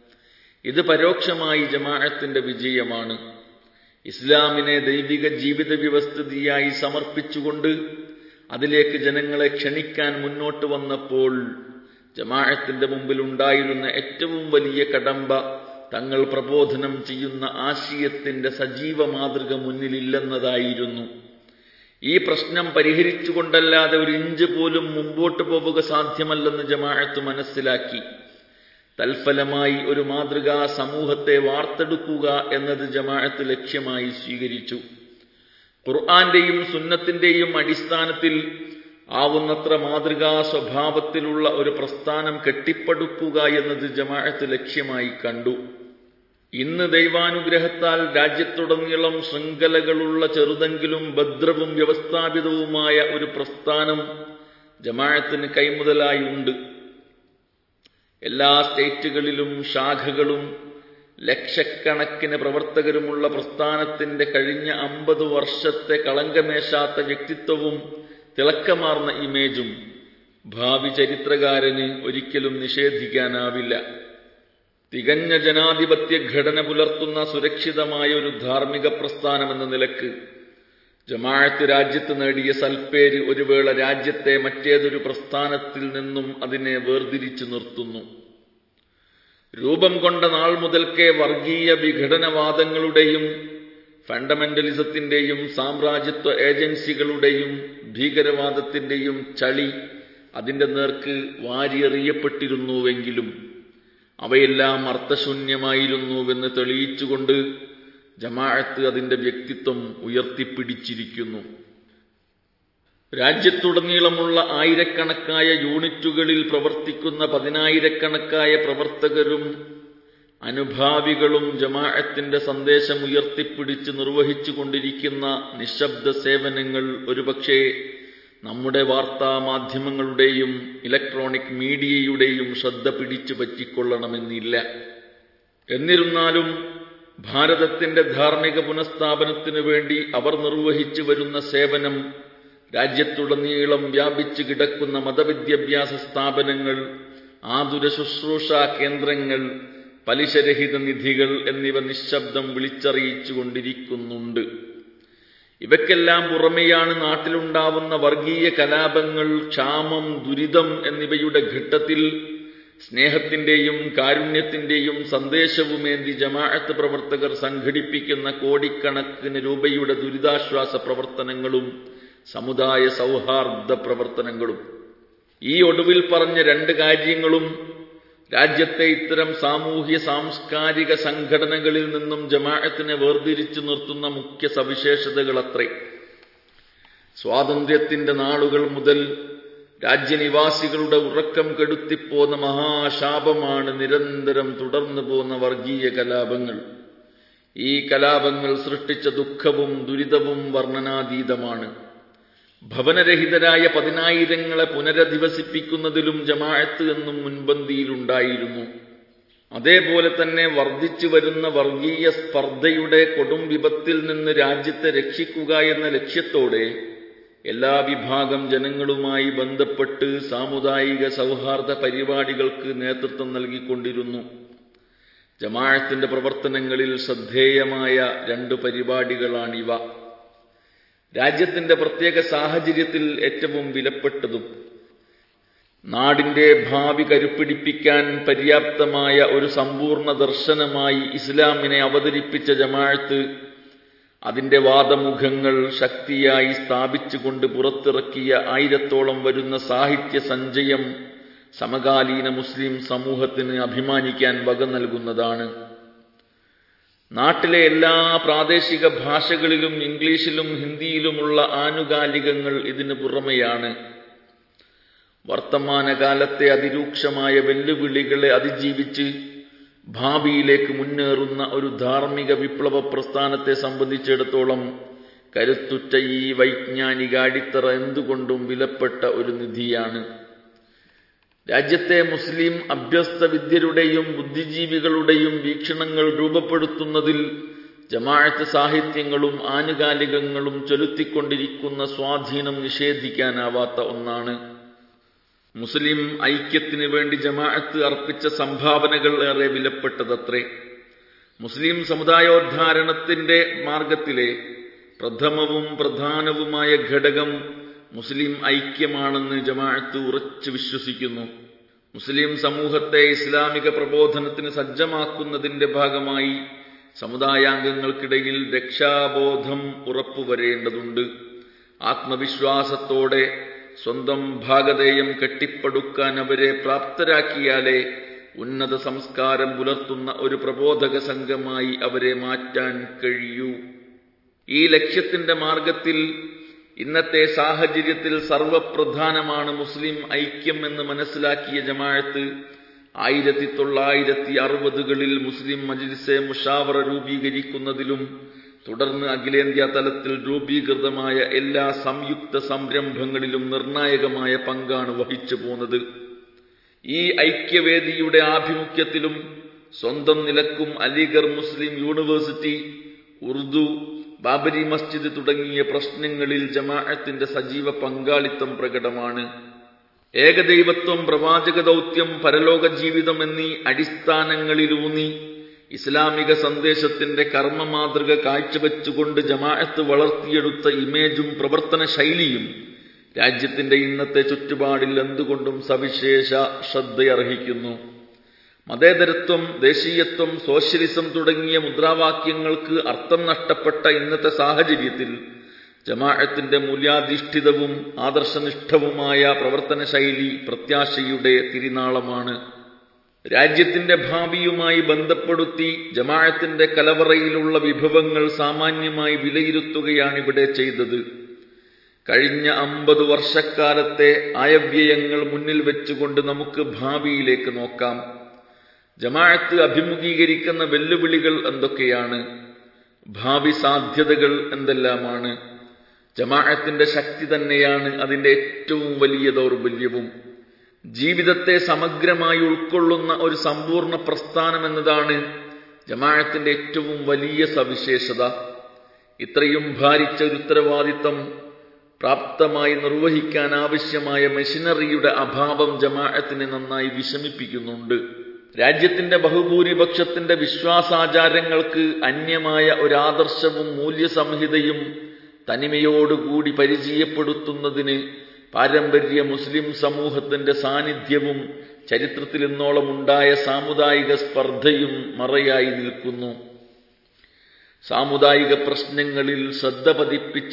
ഇത് പരോക്ഷമായി ജമാഅത്തിന്റെ വിജയമാണ് ഇസ്ലാമിനെ ദൈവിക ജീവിത വ്യവസ്ഥിതിയായി സമർപ്പിച്ചുകൊണ്ട് അതിലേക്ക് ജനങ്ങളെ ക്ഷണിക്കാൻ മുന്നോട്ട് വന്നപ്പോൾ ജമാഅത്തിന്റെ മുമ്പിൽ ഉണ്ടായിരുന്ന ഏറ്റവും വലിയ കടമ്പ തങ്ങൾ പ്രബോധനം ചെയ്യുന്ന ആശയത്തിന്റെ സജീവ മാതൃക മുന്നിലില്ലെന്നതായിരുന്നു ഈ പ്രശ്നം പരിഹരിച്ചുകൊണ്ടല്ലാതെ ഒരു ഇഞ്ച് പോലും മുമ്പോട്ട് പോവുക സാധ്യമല്ലെന്ന് ജമാഅത്ത് മനസ്സിലാക്കി തൽഫലമായി ഒരു മാതൃകാ സമൂഹത്തെ വാർത്തെടുക്കുക എന്നത് ജമാഅത്ത് ലക്ഷ്യമായി സ്വീകരിച്ചു ഖുർആന്റെയും സുന്നത്തിന്റെയും അടിസ്ഥാനത്തിൽ ആവുന്നത്ര മാതൃകാ സ്വഭാവത്തിലുള്ള ഒരു പ്രസ്ഥാനം കെട്ടിപ്പടുക്കുക എന്നത് ജമാഅത്ത് ലക്ഷ്യമായി കണ്ടു ഇന്ന് ദൈവാനുഗ്രഹത്താൽ രാജ്യത്തുടനീളം ശൃംഖലകളുള്ള ചെറുതെങ്കിലും ഭദ്രവും വ്യവസ്ഥാപിതവുമായ ഒരു പ്രസ്ഥാനം ജമാഅത്തിന് കൈമുതലായി ഉണ്ട് എല്ലാ സ്റ്റേറ്റുകളിലും ശാഖകളും ലക്ഷക്കണക്കിന് പ്രവർത്തകരുമുള്ള പ്രസ്ഥാനത്തിന്റെ കഴിഞ്ഞ അമ്പത് വർഷത്തെ കളങ്കമേശാത്ത വ്യക്തിത്വവും തിളക്കമാർന്ന ഇമേജും ഭാവി ചരിത്രകാരന് ഒരിക്കലും നിഷേധിക്കാനാവില്ല തികഞ്ഞ ജനാധിപത്യ ഘടന പുലർത്തുന്ന സുരക്ഷിതമായ ഒരു ധാർമ്മിക പ്രസ്ഥാനമെന്ന നിലക്ക് ജമാഅത്ത് രാജ്യത്ത് നേടിയ സൽപ്പേര് ഒരു വേള രാജ്യത്തെ മറ്റേതൊരു പ്രസ്ഥാനത്തിൽ നിന്നും അതിനെ വേർതിരിച്ചു നിർത്തുന്നു രൂപം കൊണ്ട നാൾ മുതൽക്കേ വർഗീയ വിഘടനവാദങ്ങളുടെയും ഫണ്ടമെന്റലിസത്തിന്റെയും സാമ്രാജ്യത്വ ഏജൻസികളുടെയും ഭീകരവാദത്തിന്റെയും ചളി അതിന്റെ നേർക്ക് വാരിയെറിയപ്പെട്ടിരുന്നുവെങ്കിലും അവയെല്ലാം അർത്ഥശൂന്യമായിരുന്നുവെന്ന് തെളിയിച്ചുകൊണ്ട് ജമാഅത്ത് അതിന്റെ വ്യക്തിത്വം ഉയർത്തിപ്പിടിച്ചിരിക്കുന്നു രാജ്യത്തുടനീളമുള്ള ആയിരക്കണക്കായ യൂണിറ്റുകളിൽ പ്രവർത്തിക്കുന്ന പതിനായിരക്കണക്കായ പ്രവർത്തകരും അനുഭാവികളും ജമാഅത്തിന്റെ സന്ദേശം ഉയർത്തിപ്പിടിച്ച് നിർവഹിച്ചു കൊണ്ടിരിക്കുന്ന നിശബ്ദ സേവനങ്ങൾ ഒരുപക്ഷെ നമ്മുടെ വാർത്താ മാധ്യമങ്ങളുടെയും ഇലക്ട്രോണിക് മീഡിയയുടെയും ശ്രദ്ധ പിടിച്ചു പറ്റിക്കൊള്ളണമെന്നില്ല എന്നിരുന്നാലും ഭാരതത്തിന്റെ ധാർമ്മിക പുനഃസ്ഥാപനത്തിനു വേണ്ടി അവർ നിർവഹിച്ചു വരുന്ന സേവനം രാജ്യത്തുടനീളം വ്യാപിച്ചു കിടക്കുന്ന മതവിദ്യാഭ്യാസ സ്ഥാപനങ്ങൾ ആതുര ശുശ്രൂഷാ കേന്ദ്രങ്ങൾ പലിശരഹിത നിധികൾ എന്നിവ നിശബ്ദം വിളിച്ചറിയിച്ചുകൊണ്ടിരിക്കുന്നുണ്ട് ഇവയ്ക്കെല്ലാം പുറമെയാണ് നാട്ടിലുണ്ടാവുന്ന വർഗീയ കലാപങ്ങൾ ക്ഷാമം ദുരിതം എന്നിവയുടെ ഘട്ടത്തിൽ സ്നേഹത്തിന്റെയും കാരുണ്യത്തിന്റെയും സന്ദേശവുമേന്തി ജമാഅത്ത് പ്രവർത്തകർ സംഘടിപ്പിക്കുന്ന കോടിക്കണക്കിന് രൂപയുടെ ദുരിതാശ്വാസ പ്രവർത്തനങ്ങളും സമുദായ സൗഹാർദ്ദ പ്രവർത്തനങ്ങളും ഈ ഒടുവിൽ പറഞ്ഞ രണ്ട് കാര്യങ്ങളും രാജ്യത്തെ ഇത്തരം സാമൂഹ്യ സാംസ്കാരിക സംഘടനകളിൽ നിന്നും ജമാഅത്തിനെ വേർതിരിച്ചു നിർത്തുന്ന മുഖ്യ സവിശേഷതകളത്രേ സ്വാതന്ത്ര്യത്തിന്റെ നാളുകൾ മുതൽ രാജ്യനിവാസികളുടെ ഉറക്കം കെടുത്തിപ്പോന്ന മഹാശാപമാണ് നിരന്തരം തുടർന്നു പോന്ന വർഗീയ കലാപങ്ങൾ ഈ കലാപങ്ങൾ സൃഷ്ടിച്ച ദുഃഖവും ദുരിതവും വർണ്ണനാതീതമാണ് ഭവനരഹിതരായ പതിനായിരങ്ങളെ പുനരധിവസിപ്പിക്കുന്നതിലും ജമാഅത്ത് എന്നും മുൻപന്തിയിലുണ്ടായിരുന്നു അതേപോലെ തന്നെ വർദ്ധിച്ചു വരുന്ന വർഗീയ സ്പർദ്ധയുടെ കൊടും വിപത്തിൽ നിന്ന് രാജ്യത്തെ രക്ഷിക്കുക എന്ന ലക്ഷ്യത്തോടെ എല്ലാ വിഭാഗം ജനങ്ങളുമായി ബന്ധപ്പെട്ട് സാമുദായിക സൗഹാർദ്ദ പരിപാടികൾക്ക് നേതൃത്വം നൽകിക്കൊണ്ടിരുന്നു ജമാഅത്തിന്റെ പ്രവർത്തനങ്ങളിൽ ശ്രദ്ധേയമായ രണ്ട് പരിപാടികളാണിവ രാജ്യത്തിന്റെ പ്രത്യേക സാഹചര്യത്തിൽ ഏറ്റവും വിലപ്പെട്ടതും നാടിന്റെ ഭാവി കരുപ്പിടിപ്പിക്കാൻ പര്യാപ്തമായ ഒരു സമ്പൂർണ്ണ ദർശനമായി ഇസ്ലാമിനെ അവതരിപ്പിച്ച ജമാഅത്ത് അതിന്റെ വാദമുഖങ്ങൾ ശക്തിയായി സ്ഥാപിച്ചുകൊണ്ട് പുറത്തിറക്കിയ ആയിരത്തോളം വരുന്ന സാഹിത്യ സഞ്ചയം സമകാലീന മുസ്ലിം സമൂഹത്തിന് അഭിമാനിക്കാൻ വക നൽകുന്നതാണ് നാട്ടിലെ എല്ലാ പ്രാദേശിക ഭാഷകളിലും ഇംഗ്ലീഷിലും ഹിന്ദിയിലുമുള്ള ആനുകാലികങ്ങൾ ഇതിനു പുറമെയാണ് വർത്തമാനകാലത്തെ അതിരൂക്ഷമായ വെല്ലുവിളികളെ അതിജീവിച്ച് ഭാവിയിലേക്ക് മുന്നേറുന്ന ഒരു ധാർമ്മിക വിപ്ലവ പ്രസ്ഥാനത്തെ സംബന്ധിച്ചിടത്തോളം കരുത്തുറ്റ ഈ വൈജ്ഞാനിക അടിത്തറ എന്തുകൊണ്ടും വിലപ്പെട്ട ഒരു നിധിയാണ് രാജ്യത്തെ മുസ്ലിം അഭ്യസ്ത വിദ്യരുടെയും ബുദ്ധിജീവികളുടെയും വീക്ഷണങ്ങൾ രൂപപ്പെടുത്തുന്നതിൽ ജമാഅത്ത് സാഹിത്യങ്ങളും ആനുകാലികങ്ങളും ചെലുത്തിക്കൊണ്ടിരിക്കുന്ന സ്വാധീനം നിഷേധിക്കാനാവാത്ത ഒന്നാണ് മുസ്ലിം ഐക്യത്തിന് വേണ്ടി ജമാഅത്ത് അർപ്പിച്ച സംഭാവനകൾ ഏറെ വിലപ്പെട്ടതത്രേ മുസ്ലിം സമുദായോദ്ധാരണത്തിന്റെ മാർഗത്തിലെ പ്രഥമവും പ്രധാനവുമായ ഘടകം മുസ്ലിം ഐക്യമാണെന്ന് ജമാഅത്ത് ഉറച്ചു വിശ്വസിക്കുന്നു മുസ്ലിം സമൂഹത്തെ ഇസ്ലാമിക പ്രബോധനത്തിന് സജ്ജമാക്കുന്നതിന്റെ ഭാഗമായി സമുദായാംഗങ്ങൾക്കിടയിൽ രക്ഷാബോധം ഉറപ്പുവരേണ്ടതുണ്ട് ആത്മവിശ്വാസത്തോടെ സ്വന്തം ഭാഗതേയം കെട്ടിപ്പടുക്കാൻ അവരെ പ്രാപ്തരാക്കിയാലേ ഉന്നത സംസ്കാരം പുലർത്തുന്ന ഒരു പ്രബോധക സംഘമായി അവരെ മാറ്റാൻ കഴിയൂ ഈ ലക്ഷ്യത്തിന്റെ മാർഗത്തിൽ ഇന്നത്തെ സാഹചര്യത്തിൽ സർവപ്രധാനമാണ് മുസ്ലിം ഐക്യം എന്ന് മനസ്സിലാക്കിയ ജമാഅത്ത് ആയിരത്തി തൊള്ളായിരത്തി അറുപതുകളിൽ മുസ്ലിം മജ്ലിസെ മുഷാവറ രൂപീകരിക്കുന്നതിലും തുടർന്ന് അഖിലേന്ത്യാ തലത്തിൽ രൂപീകൃതമായ എല്ലാ സംയുക്ത സംരംഭങ്ങളിലും നിർണായകമായ പങ്കാണ് വഹിച്ചു പോന്നത് ഈ ഐക്യവേദിയുടെ ആഭിമുഖ്യത്തിലും സ്വന്തം നിലക്കും അലിഗർ മുസ്ലിം യൂണിവേഴ്സിറ്റി ഉറുദു ബാബരി മസ്ജിദ് തുടങ്ങിയ പ്രശ്നങ്ങളിൽ ജമാഅത്തിന്റെ സജീവ പങ്കാളിത്തം പ്രകടമാണ് ഏകദൈവത്വം പ്രവാചക ദൗത്യം പരലോക ജീവിതം എന്നീ അടിസ്ഥാനങ്ങളിലൂന്നി ഇസ്ലാമിക സന്ദേശത്തിന്റെ കർമ്മ മാതൃക കാഴ്ചവെച്ചുകൊണ്ട് ജമാഅത്ത് വളർത്തിയെടുത്ത ഇമേജും പ്രവർത്തന ശൈലിയും രാജ്യത്തിന്റെ ഇന്നത്തെ ചുറ്റുപാടിൽ എന്തുകൊണ്ടും സവിശേഷ ശ്രദ്ധയർഹിക്കുന്നു മതേതരത്വം ദേശീയത്വം സോഷ്യലിസം തുടങ്ങിയ മുദ്രാവാക്യങ്ങൾക്ക് അർത്ഥം നഷ്ടപ്പെട്ട ഇന്നത്തെ സാഹചര്യത്തിൽ ജമാഅത്തിന്റെ മൂല്യാധിഷ്ഠിതവും ആദർശനിഷ്ഠവുമായ പ്രവർത്തന ശൈലി പ്രത്യാശയുടെ തിരിനാളമാണ് രാജ്യത്തിന്റെ ഭാവിയുമായി ബന്ധപ്പെടുത്തി ജമാഅത്തിന്റെ കലവറയിലുള്ള വിഭവങ്ങൾ സാമാന്യമായി വിലയിരുത്തുകയാണിവിടെ ചെയ്തത് കഴിഞ്ഞ അമ്പത് വർഷക്കാലത്തെ ആയവ്യയങ്ങൾ മുന്നിൽ വെച്ചുകൊണ്ട് നമുക്ക് ഭാവിയിലേക്ക് നോക്കാം ജമാഅത്ത് അഭിമുഖീകരിക്കുന്ന വെല്ലുവിളികൾ എന്തൊക്കെയാണ് ഭാവി സാധ്യതകൾ എന്തെല്ലാമാണ് ജമാഅത്തിന്റെ ശക്തി തന്നെയാണ് അതിന്റെ ഏറ്റവും വലിയ ദൗർബല്യവും ജീവിതത്തെ സമഗ്രമായി ഉൾക്കൊള്ളുന്ന ഒരു സമ്പൂർണ്ണ പ്രസ്ഥാനം എന്നതാണ് ജമാഅത്തിന്റെ ഏറ്റവും വലിയ സവിശേഷത ഇത്രയും ഭാരിച്ച ഒരു ഉത്തരവാദിത്തം പ്രാപ്തമായി നിർവഹിക്കാൻ ആവശ്യമായ മെഷീനറിയുടെ അഭാവം ജമാഅത്തിനെ നന്നായി വിഷമിപ്പിക്കുന്നുണ്ട് രാജ്യത്തിന്റെ ബഹുഭൂരിപക്ഷത്തിന്റെ വിശ്വാസാചാരങ്ങൾക്ക് അന്യമായ ഒരാദർശവും മൂല്യസംഹിതയും തനിമയോടുകൂടി പരിചയപ്പെടുത്തുന്നതിന് പാരമ്പര്യ മുസ്ലിം സമൂഹത്തിന്റെ സാന്നിധ്യവും ചരിത്രത്തിൽ ഇന്നോളം ഉണ്ടായ സാമുദായിക സ്പർദ്ധയും മറയായി നിൽക്കുന്നു സാമുദായിക പ്രശ്നങ്ങളിൽ ശ്രദ്ധ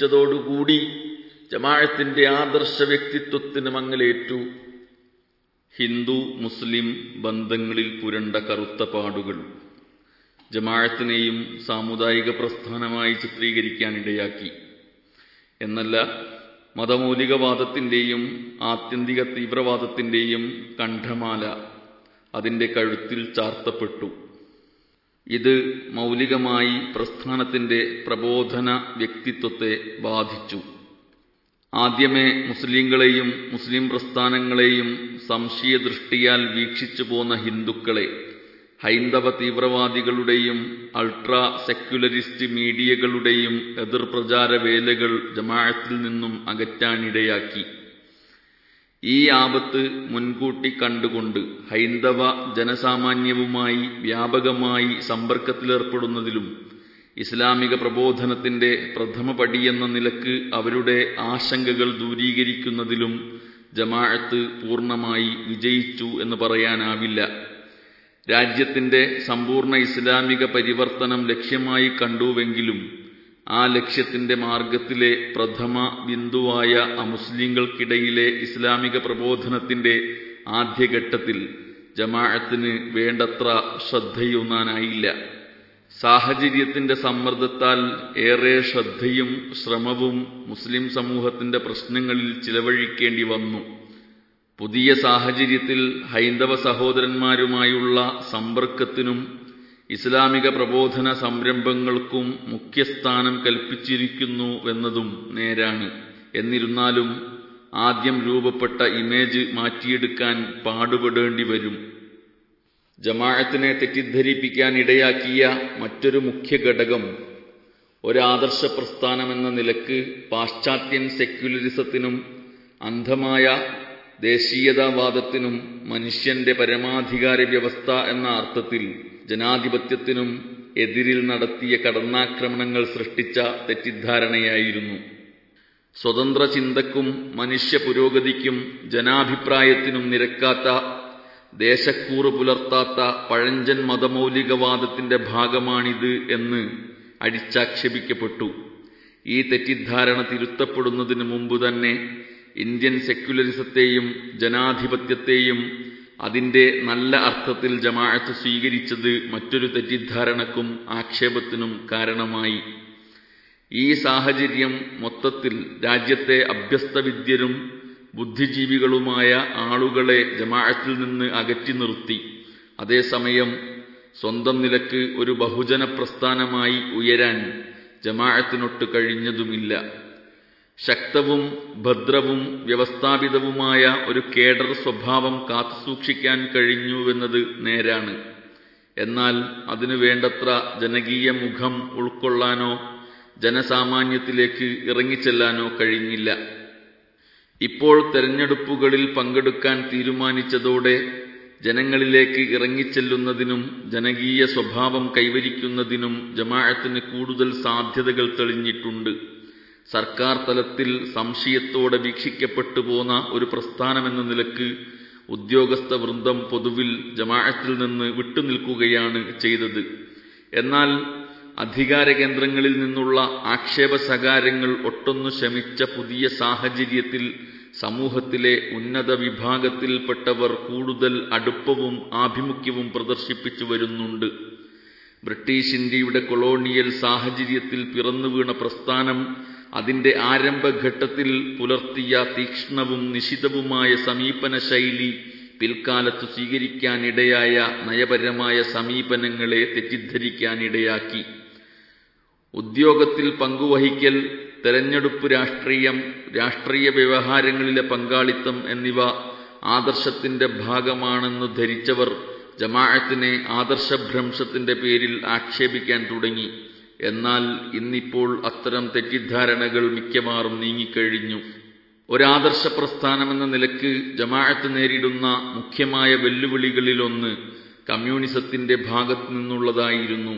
പതിപ്പിച്ചതോടുകൂടി ജമാഅത്തിന്റെ ആദർശ വ്യക്തിത്വത്തിന് മങ്ങലേറ്റു ഹിന്ദു മുസ്ലിം ബന്ധങ്ങളിൽ പുരണ്ട കറുത്ത പാടുകൾ ജമാഅത്തിനെയും സാമുദായിക പ്രസ്ഥാനമായി ചിത്രീകരിക്കാനിടയാക്കി എന്നല്ല മതമൗലികവാദത്തിന്റെയും ആത്യന്തിക തീവ്രവാദത്തിന്റെയും കണ്ഠമാല അതിന്റെ കഴുത്തിൽ ചാർത്തപ്പെട്ടു ഇത് മൗലികമായി പ്രസ്ഥാനത്തിന്റെ പ്രബോധന വ്യക്തിത്വത്തെ ബാധിച്ചു ആദ്യമേ മുസ്ലിങ്ങളെയും മുസ്ലിം പ്രസ്ഥാനങ്ങളെയും സംശയദൃഷ്ടിയാൽ വീക്ഷിച്ചു പോന്ന ഹിന്ദുക്കളെ ഹൈന്ദവ തീവ്രവാദികളുടെയും അൾട്രാ സെക്യുലറിസ്റ്റ് മീഡിയകളുടെയും എതിർപ്രചാര വേലകൾ ജമാഅത്തിൽ നിന്നും അകറ്റാനിടയാക്കി ഈ ആപത്ത് മുൻകൂട്ടി കണ്ടുകൊണ്ട് ഹൈന്ദവ ജനസാമാന്യവുമായി വ്യാപകമായി സമ്പർക്കത്തിലേർപ്പെടുന്നതിലും ഇസ്ലാമിക പ്രബോധനത്തിന്റെ പ്രഥമ പടിയെന്ന നിലക്ക് അവരുടെ ആശങ്കകൾ ദൂരീകരിക്കുന്നതിലും ജമാഅത്ത് പൂർണ്ണമായി വിജയിച്ചു എന്ന് പറയാനാവില്ല രാജ്യത്തിന്റെ സമ്പൂർണ്ണ ഇസ്ലാമിക പരിവർത്തനം ലക്ഷ്യമായി കണ്ടുവെങ്കിലും ആ ലക്ഷ്യത്തിന്റെ മാർഗത്തിലെ പ്രഥമ ബിന്ദുവായ അമുസ്ലിങ്ങൾക്കിടയിലെ ഇസ്ലാമിക പ്രബോധനത്തിന്റെ ആദ്യഘട്ടത്തിൽ ജമാഅത്തിന് വേണ്ടത്ര ശ്രദ്ധയൂന്നാനായില്ല സാഹചര്യത്തിന്റെ സമ്മർദ്ദത്താൽ ഏറെ ശ്രദ്ധയും ശ്രമവും മുസ്ലിം സമൂഹത്തിന്റെ പ്രശ്നങ്ങളിൽ ചിലവഴിക്കേണ്ടി വന്നു പുതിയ സാഹചര്യത്തിൽ ഹൈന്ദവ സഹോദരന്മാരുമായുള്ള സമ്പർക്കത്തിനും ഇസ്ലാമിക പ്രബോധന സംരംഭങ്ങൾക്കും മുഖ്യസ്ഥാനം കൽപ്പിച്ചിരിക്കുന്നുവെന്നതും നേരാണ് എന്നിരുന്നാലും ആദ്യം രൂപപ്പെട്ട ഇമേജ് മാറ്റിയെടുക്കാൻ പാടുപെടേണ്ടി വരും ജമാഅത്തിനെ തെറ്റിദ്ധരിപ്പിക്കാൻ ഇടയാക്കിയ മറ്റൊരു മുഖ്യ ഘടകം ഒരാദർശ പ്രസ്ഥാനമെന്ന നിലക്ക് പാശ്ചാത്യൻ സെക്യുലറിസത്തിനും അന്ധമായ ദേശീയതാവാദത്തിനും മനുഷ്യന്റെ പരമാധികാര വ്യവസ്ഥ എന്ന അർത്ഥത്തിൽ ജനാധിപത്യത്തിനും എതിരിൽ നടത്തിയ കടന്നാക്രമണങ്ങൾ സൃഷ്ടിച്ച തെറ്റിദ്ധാരണയായിരുന്നു സ്വതന്ത്ര ചിന്തക്കും മനുഷ്യ പുരോഗതിക്കും ജനാഭിപ്രായത്തിനും നിരക്കാത്ത ദേശക്കൂറ് പുലർത്താത്ത പഴഞ്ചൻ മതമൗലികവാദത്തിന്റെ ഭാഗമാണിത് എന്ന് അടിച്ചാക്ഷേപിക്കപ്പെട്ടു ഈ തെറ്റിദ്ധാരണ തിരുത്തപ്പെടുന്നതിന് മുമ്പ് തന്നെ ഇന്ത്യൻ സെക്യുലറിസത്തെയും ജനാധിപത്യത്തെയും അതിന്റെ നല്ല അർത്ഥത്തിൽ ജമാഅത്ത് സ്വീകരിച്ചത് മറ്റൊരു തെറ്റിദ്ധാരണക്കും ആക്ഷേപത്തിനും കാരണമായി ഈ സാഹചര്യം മൊത്തത്തിൽ രാജ്യത്തെ അഭ്യസ്തവിദ്യരും ബുദ്ധിജീവികളുമായ ആളുകളെ ജമാഅത്തിൽ നിന്ന് അകറ്റി നിർത്തി അതേസമയം സ്വന്തം നിലക്ക് ഒരു ബഹുജന പ്രസ്ഥാനമായി ഉയരാൻ ജമാഅത്തിനൊട്ട് കഴിഞ്ഞതുമില്ല ശക്തവും ഭദ്രവും വ്യവസ്ഥാപിതവുമായ ഒരു കേഡർ സ്വഭാവം കാത്തുസൂക്ഷിക്കാൻ കഴിഞ്ഞുവെന്നത് നേരാണ് എന്നാൽ അതിനു വേണ്ടത്ര ജനകീയ മുഖം ഉൾക്കൊള്ളാനോ ജനസാമാന്യത്തിലേക്ക് ഇറങ്ങിച്ചെല്ലാനോ കഴിഞ്ഞില്ല ഇപ്പോൾ തെരഞ്ഞെടുപ്പുകളിൽ പങ്കെടുക്കാൻ തീരുമാനിച്ചതോടെ ജനങ്ങളിലേക്ക് ഇറങ്ങിച്ചെല്ലുന്നതിനും ജനകീയ സ്വഭാവം കൈവരിക്കുന്നതിനും ജമാഅത്തിന് കൂടുതൽ സാധ്യതകൾ തെളിഞ്ഞിട്ടുണ്ട് സർക്കാർ തലത്തിൽ സംശയത്തോടെ വീക്ഷിക്കപ്പെട്ടു പോന്ന ഒരു പ്രസ്ഥാനമെന്ന നിലക്ക് ഉദ്യോഗസ്ഥ വൃന്ദം പൊതുവിൽ ജമാഅത്തിൽ നിന്ന് വിട്ടുനിൽക്കുകയാണ് ചെയ്തത് എന്നാൽ അധികാര കേന്ദ്രങ്ങളിൽ നിന്നുള്ള ആക്ഷേപസകാരങ്ങൾ ഒട്ടൊന്നു ശമിച്ച പുതിയ സാഹചര്യത്തിൽ സമൂഹത്തിലെ ഉന്നത വിഭാഗത്തിൽപ്പെട്ടവർ കൂടുതൽ അടുപ്പവും ആഭിമുഖ്യവും പ്രദർശിപ്പിച്ചു വരുന്നുണ്ട് ബ്രിട്ടീഷ് ഇന്ത്യയുടെ കൊളോണിയൽ സാഹചര്യത്തിൽ പിറന്നു വീണ പ്രസ്ഥാനം അതിന്റെ ആരംഭഘട്ടത്തിൽ പുലർത്തിയ തീക്ഷ്ണവും നിശിതവുമായ സമീപന ശൈലി പിൽക്കാലത്ത് സ്വീകരിക്കാനിടയായ നയപരമായ സമീപനങ്ങളെ തെറ്റിദ്ധരിക്കാനിടയാക്കി ഉദ്യോഗത്തിൽ പങ്കുവഹിക്കൽ തെരഞ്ഞെടുപ്പ് രാഷ്ട്രീയം രാഷ്ട്രീയ വ്യവഹാരങ്ങളിലെ പങ്കാളിത്തം എന്നിവ ആദർശത്തിന്റെ ഭാഗമാണെന്ന് ധരിച്ചവർ ജമാഅത്തിനെ ആദർശഭ്രംശത്തിന്റെ പേരിൽ ആക്ഷേപിക്കാൻ തുടങ്ങി എന്നാൽ ഇന്നിപ്പോൾ അത്തരം തെറ്റിദ്ധാരണകൾ മിക്കവാറും നീങ്ങിക്കഴിഞ്ഞു ഒരാദർശ പ്രസ്ഥാനമെന്ന നിലക്ക് ജമാഅത്ത് നേരിടുന്ന മുഖ്യമായ വെല്ലുവിളികളിലൊന്ന് കമ്മ്യൂണിസത്തിന്റെ ഭാഗത്തു നിന്നുള്ളതായിരുന്നു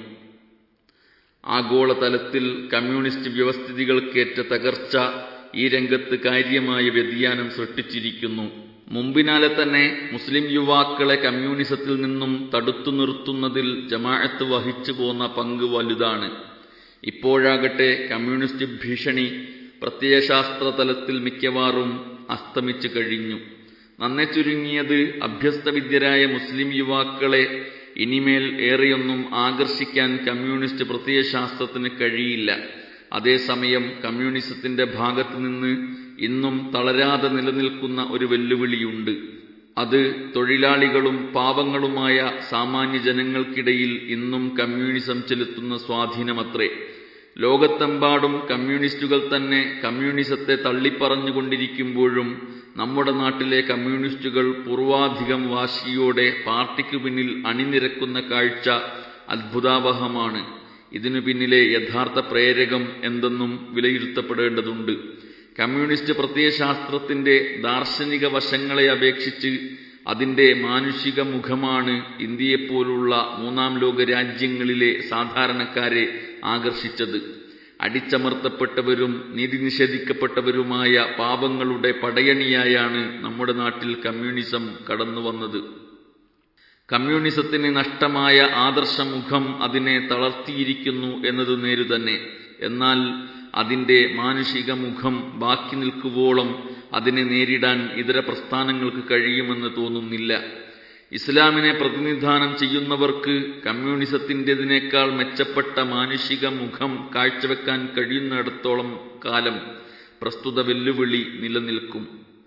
ആഗോളതലത്തിൽ കമ്മ്യൂണിസ്റ്റ് വ്യവസ്ഥിതികൾക്കേറ്റ തകർച്ച ഈ രംഗത്ത് കാര്യമായ വ്യതിയാനം സൃഷ്ടിച്ചിരിക്കുന്നു മുമ്പിനാലെ തന്നെ മുസ്ലിം യുവാക്കളെ കമ്മ്യൂണിസത്തിൽ നിന്നും തടുത്തു നിർത്തുന്നതിൽ ജമാഅത്ത് വഹിച്ചു പോന്ന പങ്ക് വലുതാണ് ഇപ്പോഴാകട്ടെ കമ്മ്യൂണിസ്റ്റ് ഭീഷണി പ്രത്യയശാസ്ത്ര തലത്തിൽ മിക്കവാറും അസ്തമിച്ചു കഴിഞ്ഞു നന്നെ ചുരുങ്ങിയത് അഭ്യസ്തവിദ്യരായ മുസ്ലിം യുവാക്കളെ ഇനിമേൽ ഏറെയൊന്നും ആകർഷിക്കാൻ കമ്മ്യൂണിസ്റ്റ് പ്രത്യയശാസ്ത്രത്തിന് കഴിയില്ല അതേസമയം കമ്മ്യൂണിസത്തിന്റെ ഭാഗത്തു നിന്ന് ഇന്നും തളരാതെ നിലനിൽക്കുന്ന ഒരു വെല്ലുവിളിയുണ്ട് അത് തൊഴിലാളികളും പാവങ്ങളുമായ സാമാന്യ ജനങ്ങൾക്കിടയിൽ ഇന്നും കമ്മ്യൂണിസം ചെലുത്തുന്ന സ്വാധീനമത്രേ ലോകത്തെമ്പാടും കമ്മ്യൂണിസ്റ്റുകൾ തന്നെ കമ്മ്യൂണിസത്തെ തള്ളിപ്പറഞ്ഞുകൊണ്ടിരിക്കുമ്പോഴും നമ്മുടെ നാട്ടിലെ കമ്മ്യൂണിസ്റ്റുകൾ പൂർവാധികം വാശിയോടെ പാർട്ടിക്കു പിന്നിൽ അണിനിരക്കുന്ന കാഴ്ച അത്ഭുതാവഹമാണ് ഇതിനു പിന്നിലെ യഥാർത്ഥ പ്രേരകം എന്തെന്നും വിലയിരുത്തപ്പെടേണ്ടതുണ്ട് കമ്മ്യൂണിസ്റ്റ് പ്രത്യയശാസ്ത്രത്തിന്റെ ദാർശനിക വശങ്ങളെ അപേക്ഷിച്ച് അതിന്റെ മാനുഷിക മുഖമാണ് ഇന്ത്യയെപ്പോലുള്ള മൂന്നാം ലോക രാജ്യങ്ങളിലെ സാധാരണക്കാരെ ആകർഷിച്ചത് അടിച്ചമർത്തപ്പെട്ടവരും നീതി നിഷേധിക്കപ്പെട്ടവരുമായ പാപങ്ങളുടെ പടയണിയായാണ് നമ്മുടെ നാട്ടിൽ കമ്മ്യൂണിസം കടന്നുവന്നത് കമ്മ്യൂണിസത്തിന് നഷ്ടമായ ആദർശമുഖം അതിനെ തളർത്തിയിരിക്കുന്നു എന്നത് നേരുതന്നെ എന്നാൽ അതിന്റെ മാനുഷിക മുഖം ബാക്കി നിൽക്കുവോളം അതിനെ നേരിടാൻ ഇതര പ്രസ്ഥാനങ്ങൾക്ക് കഴിയുമെന്ന് തോന്നുന്നില്ല ഇസ്ലാമിനെ പ്രതിനിധാനം ചെയ്യുന്നവർക്ക് കമ്മ്യൂണിസത്തിൻ്റെതിനേക്കാൾ മെച്ചപ്പെട്ട മാനുഷിക മുഖം കാഴ്ചവെക്കാൻ കഴിയുന്നിടത്തോളം കാലം പ്രസ്തുത വെല്ലുവിളി നിലനിൽക്കും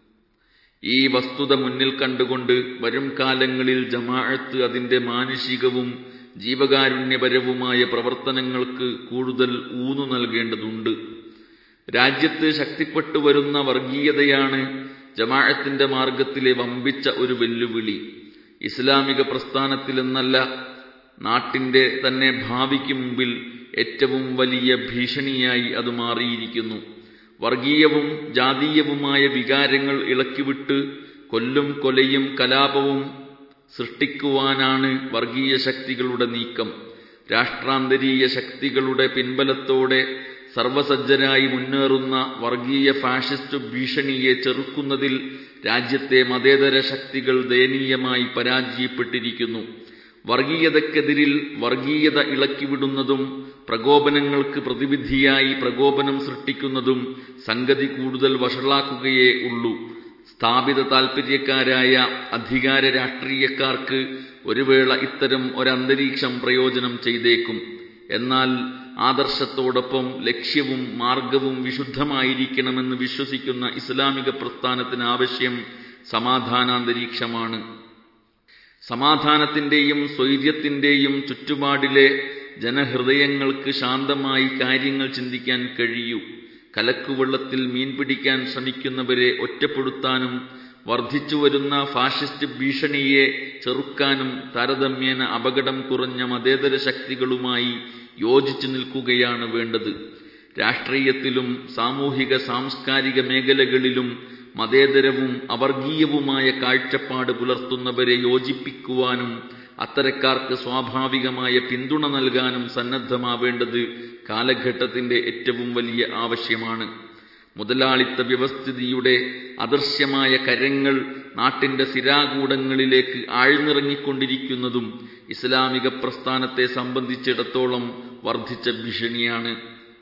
ഈ വസ്തുത മുന്നിൽ കണ്ടുകൊണ്ട് വരും കാലങ്ങളിൽ ജമാഅത്ത് അതിന്റെ മാനുഷികവും ജീവകാരുണ്യപരവുമായ പ്രവർത്തനങ്ങൾക്ക് കൂടുതൽ ഊന്നു നൽകേണ്ടതുണ്ട് രാജ്യത്ത് ശക്തിപ്പെട്ടു വരുന്ന വർഗീയതയാണ് ജമാഅത്തിന്റെ മാർഗത്തിലെ വമ്പിച്ച ഒരു വെല്ലുവിളി ഇസ്ലാമിക പ്രസ്ഥാനത്തിലെന്നല്ല നാട്ടിന്റെ തന്നെ ഭാവിക്ക് മുമ്പിൽ ഏറ്റവും വലിയ ഭീഷണിയായി അത് മാറിയിരിക്കുന്നു വർഗീയവും ജാതീയവുമായ വികാരങ്ങൾ ഇളക്കിവിട്ട് കൊല്ലും കൊലയും കലാപവും സൃഷ്ടിക്കുവാനാണ് വർഗീയ ശക്തികളുടെ നീക്കം രാഷ്ട്രാന്തരീയ ശക്തികളുടെ പിൻബലത്തോടെ സർവസജ്ജരായി മുന്നേറുന്ന വർഗീയ ഫാഷിസ്റ്റ് ഭീഷണിയെ ചെറുക്കുന്നതിൽ രാജ്യത്തെ മതേതര ശക്തികൾ ദയനീയമായി പരാജയപ്പെട്ടിരിക്കുന്നു വർഗീയതക്കെതിരിൽ വർഗീയത ഇളക്കിവിടുന്നതും പ്രകോപനങ്ങൾക്ക് പ്രതിവിധിയായി പ്രകോപനം സൃഷ്ടിക്കുന്നതും സംഗതി കൂടുതൽ വഷളാക്കുകയേ ഉള്ളൂ സ്ഥാപിത താൽപര്യക്കാരായ അധികാര രാഷ്ട്രീയക്കാർക്ക് ഒരു വേള ഇത്തരം ഒരന്തരീക്ഷം പ്രയോജനം ചെയ്തേക്കും എന്നാൽ ആദർശത്തോടൊപ്പം ലക്ഷ്യവും മാർഗവും വിശുദ്ധമായിരിക്കണമെന്ന് വിശ്വസിക്കുന്ന ഇസ്ലാമിക പ്രസ്ഥാനത്തിന് ആവശ്യം സമാധാനാന്തരീക്ഷമാണ് സമാധാനത്തിന്റെയും സ്വൈര്യത്തിന്റെയും ചുറ്റുപാടിലെ ജനഹൃദയങ്ങൾക്ക് ശാന്തമായി കാര്യങ്ങൾ ചിന്തിക്കാൻ കഴിയൂ കലക്കുവെള്ളത്തിൽ മീൻ പിടിക്കാൻ ശ്രമിക്കുന്നവരെ ഒറ്റപ്പെടുത്താനും വർദ്ധിച്ചുവരുന്ന ഫാഷിസ്റ്റ് ഭീഷണിയെ ചെറുക്കാനും താരതമ്യേന അപകടം കുറഞ്ഞ മതേതര ശക്തികളുമായി യോജിച്ചു നിൽക്കുകയാണ് വേണ്ടത് രാഷ്ട്രീയത്തിലും സാമൂഹിക സാംസ്കാരിക മേഖലകളിലും മതേതരവും അവർഗീയവുമായ കാഴ്ചപ്പാട് പുലർത്തുന്നവരെ യോജിപ്പിക്കുവാനും അത്തരക്കാർക്ക് സ്വാഭാവികമായ പിന്തുണ നൽകാനും സന്നദ്ധമാവേണ്ടത് കാലഘട്ടത്തിന്റെ ഏറ്റവും വലിയ ആവശ്യമാണ് മുതലാളിത്ത വ്യവസ്ഥിതിയുടെ അദൃശ്യമായ കരങ്ങൾ നാട്ടിന്റെ സിരാകൂടങ്ങളിലേക്ക് ആഴ്ന്നിറങ്ങിക്കൊണ്ടിരിക്കുന്നതും ഇസ്ലാമിക പ്രസ്ഥാനത്തെ സംബന്ധിച്ചിടത്തോളം വർദ്ധിച്ച ഭീഷണിയാണ്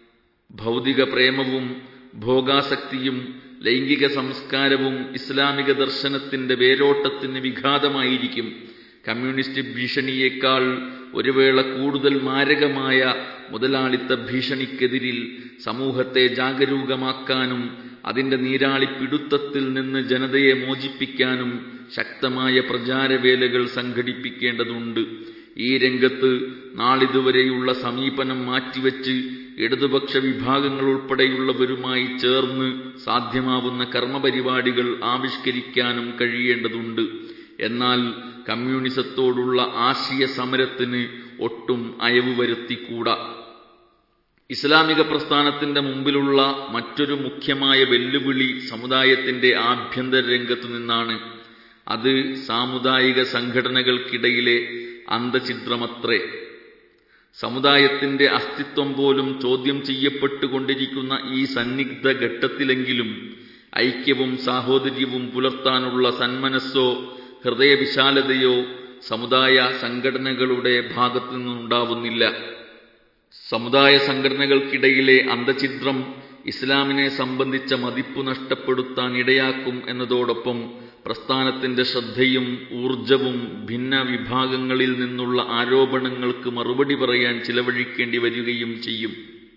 ഭൗതിക പ്രേമവും ഭോഗാസക്തിയും ലൈംഗിക സംസ്കാരവും ഇസ്ലാമിക ദർശനത്തിന്റെ വേരോട്ടത്തിന് വിഘാതമായിരിക്കും കമ്മ്യൂണിസ്റ്റ് ഭീഷണിയേക്കാൾ ഒരു വേള കൂടുതൽ മാരകമായ മുതലാളിത്ത ഭീഷണിക്കെതിരിൽ സമൂഹത്തെ ജാഗരൂകമാക്കാനും അതിന്റെ നീരാളിപ്പിടുത്തത്തിൽ നിന്ന് ജനതയെ മോചിപ്പിക്കാനും ശക്തമായ പ്രചാരവേലകൾ സംഘടിപ്പിക്കേണ്ടതുണ്ട് ഈ രംഗത്ത് നാളിതുവരെയുള്ള സമീപനം മാറ്റിവെച്ച് ഇടതുപക്ഷ വിഭാഗങ്ങൾ ഉൾപ്പെടെയുള്ളവരുമായി ചേർന്ന് സാധ്യമാവുന്ന കർമ്മപരിപാടികൾ ആവിഷ്കരിക്കാനും കഴിയേണ്ടതുണ്ട് എന്നാൽ കമ്മ്യൂണിസത്തോടുള്ള ആശയ സമരത്തിന് ഒട്ടും അയവ് വരുത്തിക്കൂടാ ഇസ്ലാമിക പ്രസ്ഥാനത്തിന്റെ മുമ്പിലുള്ള മറ്റൊരു മുഖ്യമായ വെല്ലുവിളി സമുദായത്തിന്റെ ആഭ്യന്തര രംഗത്തു നിന്നാണ് അത് സാമുദായിക സംഘടനകൾക്കിടയിലെ അന്തഛിദ്രമത്രേ സമുദായത്തിന്റെ അസ്തിത്വം പോലും ചോദ്യം ചെയ്യപ്പെട്ടുകൊണ്ടിരിക്കുന്ന ഈ സന്നിഗ്ധ ഘട്ടത്തിലെങ്കിലും ഐക്യവും സാഹോദര്യവും പുലർത്താനുള്ള സന്മനസ്സോ ഹൃദയവിശാലതയോ സമുദായ സംഘടനകളുടെ ഭാഗത്തു നിന്നുണ്ടാവുന്നില്ല സമുദായ സംഘടനകൾക്കിടയിലെ അന്തഛിദ്രം ഇസ്ലാമിനെ സംബന്ധിച്ച മതിപ്പ് നഷ്ടപ്പെടുത്താൻ ഇടയാക്കും എന്നതോടൊപ്പം പ്രസ്ഥാനത്തിന്റെ ശ്രദ്ധയും ഊർജവും ഭിന്ന വിഭാഗങ്ങളിൽ നിന്നുള്ള ആരോപണങ്ങൾക്ക് മറുപടി പറയാൻ ചിലവഴിക്കേണ്ടി വരികയും ചെയ്യും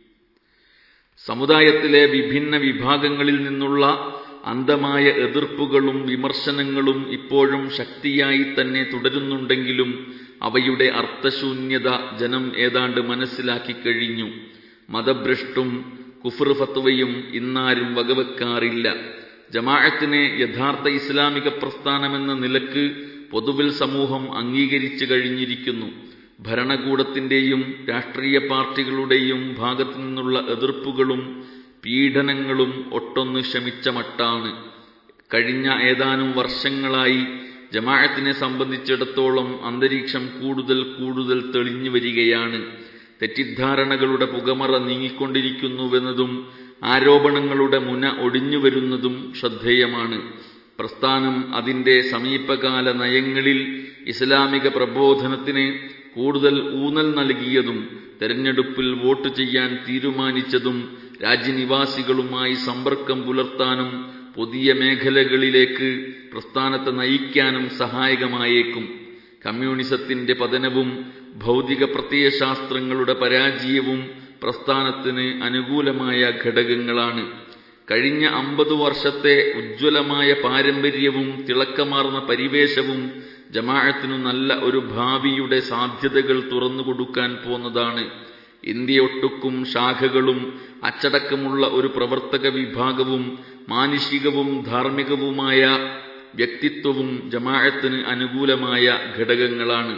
സമുദായത്തിലെ വിഭിന്ന വിഭാഗങ്ങളിൽ നിന്നുള്ള അന്ധമായ എതിർപ്പുകളും വിമർശനങ്ങളും ഇപ്പോഴും ശക്തിയായി തന്നെ തുടരുന്നുണ്ടെങ്കിലും അവയുടെ അർത്ഥശൂന്യത ജനം ഏതാണ്ട് മനസ്സിലാക്കി കഴിഞ്ഞു മതഭ്രഷ്ടും കുഫർ ഫത്വയും ഇന്നാരും വകവെക്കാറില്ല ജമാഅത്തിനെ യഥാർത്ഥ ഇസ്ലാമിക പ്രസ്ഥാനമെന്ന നിലക്ക് പൊതുവിൽ സമൂഹം അംഗീകരിച്ചു കഴിഞ്ഞിരിക്കുന്നു ഭരണകൂടത്തിന്റെയും രാഷ്ട്രീയ പാർട്ടികളുടെയും ഭാഗത്തു നിന്നുള്ള എതിർപ്പുകളും പീഡനങ്ങളും ഒട്ടൊന്ന് ശമിച്ച മട്ടാണ് കഴിഞ്ഞ ഏതാനും വർഷങ്ങളായി ജമാഅത്തിനെ സംബന്ധിച്ചിടത്തോളം അന്തരീക്ഷം കൂടുതൽ കൂടുതൽ തെളിഞ്ഞു വരികയാണ് തെറ്റിദ്ധാരണകളുടെ പുകമറ നീങ്ങിക്കൊണ്ടിരിക്കുന്നുവെന്നതും ആരോപണങ്ങളുടെ മുന ഒടിഞ്ഞു വരുന്നതും ശ്രദ്ധേയമാണ് പ്രസ്ഥാനം അതിന്റെ സമീപകാല നയങ്ങളിൽ ഇസ്ലാമിക പ്രബോധനത്തിന് കൂടുതൽ ഊന്നൽ നൽകിയതും തെരഞ്ഞെടുപ്പിൽ വോട്ട് ചെയ്യാൻ തീരുമാനിച്ചതും രാജ്യനിവാസികളുമായി സമ്പർക്കം പുലർത്താനും പുതിയ മേഖലകളിലേക്ക് പ്രസ്ഥാനത്തെ നയിക്കാനും സഹായകമായേക്കും കമ്മ്യൂണിസത്തിന്റെ പതനവും ഭൗതിക പ്രത്യയശാസ്ത്രങ്ങളുടെ പരാജയവും പ്രസ്ഥാനത്തിന് അനുകൂലമായ ഘടകങ്ങളാണ് കഴിഞ്ഞ അമ്പത് വർഷത്തെ ഉജ്ജ്വലമായ പാരമ്പര്യവും തിളക്കമാർന്ന പരിവേശവും ജമാഅത്തിനു നല്ല ഒരു ഭാവിയുടെ സാധ്യതകൾ തുറന്നുകൊടുക്കാൻ പോന്നതാണ് ഇന്ത്യയൊട്ടുക്കും ശാഖകളും അച്ചടക്കമുള്ള ഒരു പ്രവർത്തക വിഭാഗവും മാനുഷികവും ധാർമ്മികവുമായ വ്യക്തിത്വവും ജമാഅത്തിന് അനുകൂലമായ ഘടകങ്ങളാണ്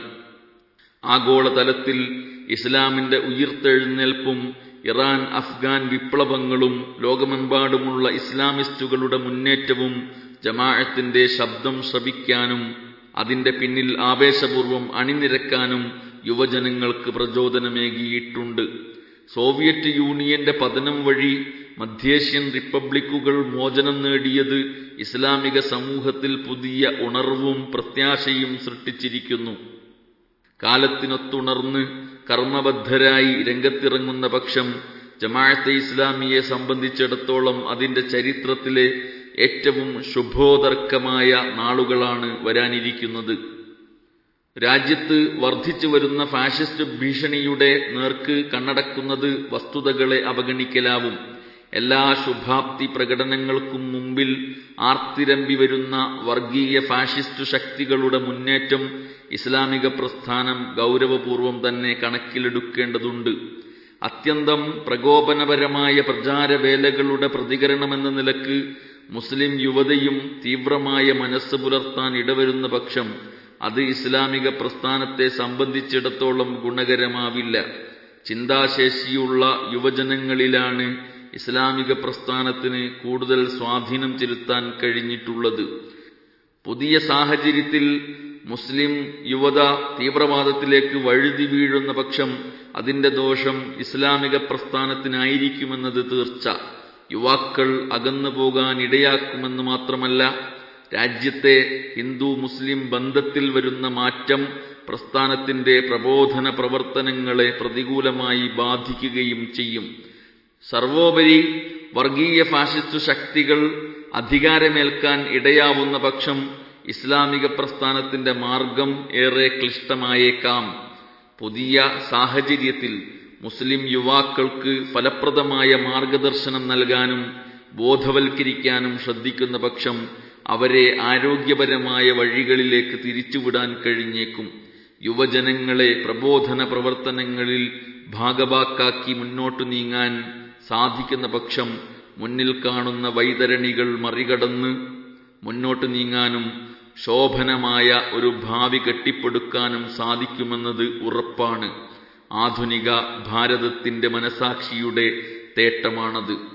ആഗോളതലത്തിൽ ഇസ്ലാമിന്റെ ഉയിർത്തെഴുന്നേൽപ്പും ഇറാൻ അഫ്ഗാൻ വിപ്ലവങ്ങളും ലോകമെമ്പാടുമുള്ള ഇസ്ലാമിസ്റ്റുകളുടെ മുന്നേറ്റവും ജമാഅത്തിന്റെ ശബ്ദം ശ്രവിക്കാനും അതിന്റെ പിന്നിൽ ആവേശപൂർവം അണിനിരക്കാനും യുവജനങ്ങൾക്ക് പ്രചോദനമേകിയിട്ടുണ്ട് സോവിയറ്റ് യൂണിയന്റെ പതനം വഴി മധ്യേഷ്യൻ റിപ്പബ്ലിക്കുകൾ മോചനം നേടിയത് ഇസ്ലാമിക സമൂഹത്തിൽ പുതിയ ഉണർവും പ്രത്യാശയും സൃഷ്ടിച്ചിരിക്കുന്നു കാലത്തിനൊത്തുണർന്ന് കർമ്മബദ്ധരായി രംഗത്തിറങ്ങുന്ന പക്ഷം ജമാഅത്തെ ഇസ്ലാമിയെ സംബന്ധിച്ചിടത്തോളം അതിന്റെ ചരിത്രത്തിലെ ഏറ്റവും ശുഭോദർക്കമായ നാളുകളാണ് വരാനിരിക്കുന്നത് രാജ്യത്ത് വർദ്ധിച്ചു വരുന്ന ഫാഷിസ്റ്റ് ഭീഷണിയുടെ നേർക്ക് കണ്ണടക്കുന്നത് വസ്തുതകളെ അവഗണിക്കലാവും എല്ലാ ശുഭാപ്തി പ്രകടനങ്ങൾക്കും മുമ്പിൽ ആർത്തിരമ്പി വരുന്ന വർഗീയ ഫാഷിസ്റ്റ് ശക്തികളുടെ മുന്നേറ്റം ഇസ്ലാമിക പ്രസ്ഥാനം ഗൗരവപൂർവം തന്നെ കണക്കിലെടുക്കേണ്ടതുണ്ട് അത്യന്തം പ്രകോപനപരമായ പ്രചാരവേലകളുടെ പ്രതികരണമെന്ന നിലക്ക് മുസ്ലിം യുവതയും തീവ്രമായ മനസ്സ് പുലർത്താൻ ഇടവരുന്ന പക്ഷം അത് ഇസ്ലാമിക പ്രസ്ഥാനത്തെ സംബന്ധിച്ചിടത്തോളം ഗുണകരമാവില്ല ചിന്താശേഷിയുള്ള യുവജനങ്ങളിലാണ് ഇസ്ലാമിക പ്രസ്ഥാനത്തിന് കൂടുതൽ സ്വാധീനം ചെലുത്താൻ കഴിഞ്ഞിട്ടുള്ളത് പുതിയ സാഹചര്യത്തിൽ മുസ്ലിം യുവത തീവ്രവാദത്തിലേക്ക് വഴുതി വീഴുന്ന പക്ഷം അതിന്റെ ദോഷം ഇസ്ലാമിക പ്രസ്ഥാനത്തിനായിരിക്കുമെന്നത് തീർച്ച യുവാക്കൾ അകന്നു പോകാൻ ഇടയാക്കുമെന്ന് മാത്രമല്ല രാജ്യത്തെ ഹിന്ദു മുസ്ലിം ബന്ധത്തിൽ വരുന്ന മാറ്റം പ്രസ്ഥാനത്തിന്റെ പ്രബോധന പ്രവർത്തനങ്ങളെ പ്രതികൂലമായി ബാധിക്കുകയും ചെയ്യും സർവോപരി വർഗീയ ഫാഷിസ്റ്റ് ശക്തികൾ അധികാരമേൽക്കാൻ ഇടയാവുന്ന പക്ഷം ഇസ്ലാമിക പ്രസ്ഥാനത്തിന്റെ മാർഗം ഏറെ ക്ലിഷ്ടമായേക്കാം പുതിയ സാഹചര്യത്തിൽ മുസ്ലിം യുവാക്കൾക്ക് ഫലപ്രദമായ മാർഗദർശനം നൽകാനും ബോധവൽക്കരിക്കാനും ശ്രദ്ധിക്കുന്ന പക്ഷം അവരെ ആരോഗ്യപരമായ വഴികളിലേക്ക് തിരിച്ചുവിടാൻ കഴിഞ്ഞേക്കും യുവജനങ്ങളെ പ്രബോധന പ്രവർത്തനങ്ങളിൽ ഭാഗവാക്കാക്കി മുന്നോട്ടു നീങ്ങാൻ സാധിക്കുന്ന പക്ഷം മുന്നിൽ കാണുന്ന വൈതരണികൾ മറികടന്ന് മുന്നോട്ടു നീങ്ങാനും ശോഭനമായ ഒരു ഭാവി കെട്ടിപ്പടുക്കാനും സാധിക്കുമെന്നത് ഉറപ്പാണ് ആധുനിക ഭാരതത്തിന്റെ മനസാക്ഷിയുടെ തേട്ടമാണത്